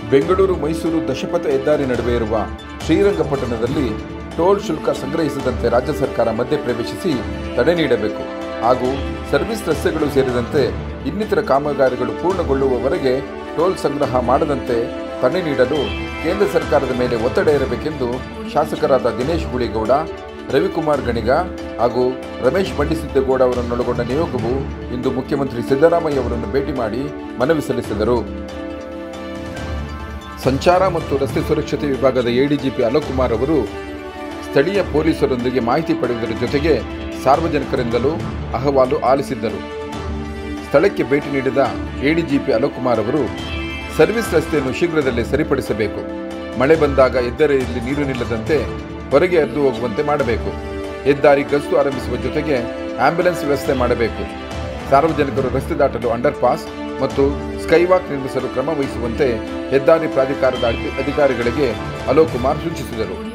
ಬೆಂಗಳೂರು ಮೈಸೂರು ದಶಪಥ ಹೆದ್ದಾರಿ ನಡುವೆ ಇರುವ ಶ್ರೀರಂಗಪಟ್ಟಣದಲ್ಲಿ ಟೋಲ್ ಶುಲ್ಕ ಸಂಗ್ರಹಿಸದಂತೆ ರಾಜ್ಯ ಸರ್ಕಾರ ಮಧ್ಯೆ ಪ್ರವೇಶಿಸಿ ತಡೆ ನೀಡಬೇಕು ಹಾಗೂ ಸರ್ವಿಸ್ ರಸ್ತೆಗಳು ಸೇರಿದಂತೆ ಇನ್ನಿತರ ಕಾಮಗಾರಿಗಳು ಪೂರ್ಣಗೊಳ್ಳುವವರೆಗೆ ಟೋಲ್ ಸಂಗ್ರಹ ಮಾಡದಂತೆ ತಡೆ ನೀಡಲು ಕೇಂದ್ರ ಸರ್ಕಾರದ ಮೇಲೆ ಒತ್ತಡ ಇರಬೇಕೆಂದು ಶಾಸಕರಾದ ದಿನೇಶ್ ಗುಳಿಗೌಡ ರವಿಕುಮಾರ್ ಗಣಿಗ ಹಾಗೂ ರಮೇಶ್ ಬಂಡಿಸಿದ್ದೇಗೌಡ ಅವರನ್ನೊಳಗೊಂಡ ನಿಯೋಗವು ಇಂದು ಮುಖ್ಯಮಂತ್ರಿ ಸಿದ್ದರಾಮಯ್ಯ ಅವರನ್ನು ಭೇಟಿ ಮಾಡಿ ಮನವಿ ಸಲ್ಲಿಸಿದರು ಸಂಚಾರ ಮತ್ತು ರಸ್ತೆ ಸುರಕ್ಷತೆ ವಿಭಾಗದ ಎಡಿಜಿಪಿ ಅಲೋಕ್ ಕುಮಾರ್ ಅವರು ಸ್ಥಳೀಯ ಪೊಲೀಸರೊಂದಿಗೆ ಮಾಹಿತಿ ಪಡೆಯುವುದರ ಜೊತೆಗೆ ಸಾರ್ವಜನಿಕರಿಂದಲೂ ಅಹವಾಲು ಆಲಿಸಿದ್ದರು ಸ್ಥಳಕ್ಕೆ ಭೇಟಿ ನೀಡಿದ ಎಡಿಜಿಪಿ ಅಲೋಕ್ ಕುಮಾರ್ ಅವರು ಸರ್ವಿಸ್ ರಸ್ತೆಯನ್ನು ಶೀಘ್ರದಲ್ಲೇ ಸರಿಪಡಿಸಬೇಕು ಮಳೆ ಬಂದಾಗ ಹೆದ್ದಾರಿಯಲ್ಲಿ ನೀರು ನಿಲ್ಲದಂತೆ ಹೊರಗೆ ಹರಿದು ಹೋಗುವಂತೆ ಮಾಡಬೇಕು ಹೆದ್ದಾರಿ ಗಸ್ತು ಆರಂಭಿಸುವ ಜೊತೆಗೆ ಆಂಬ್ಯುಲೆನ್ಸ್ ವ್ಯವಸ್ಥೆ ಮಾಡಬೇಕು ಸಾರ್ವಜನಿಕರು ರಸ್ತೆ ದಾಟಲು ಅಂಡರ್ ಪಾಸ್ ಮತ್ತು ಸ್ಕೈವಾಕ್ ನಿರ್ಮಿಸಲು ಕ್ರಮ ವಹಿಸುವಂತೆ ಹೆದ್ದಾರಿ ಪ್ರಾಧಿಕಾರದ ಅಧಿ- ಅಧಿಕಾರಿಗಳಿಗೆ ಅಲೋಕ್ ಕುಮಾರ್ ಸೂಚಿಸಿದರು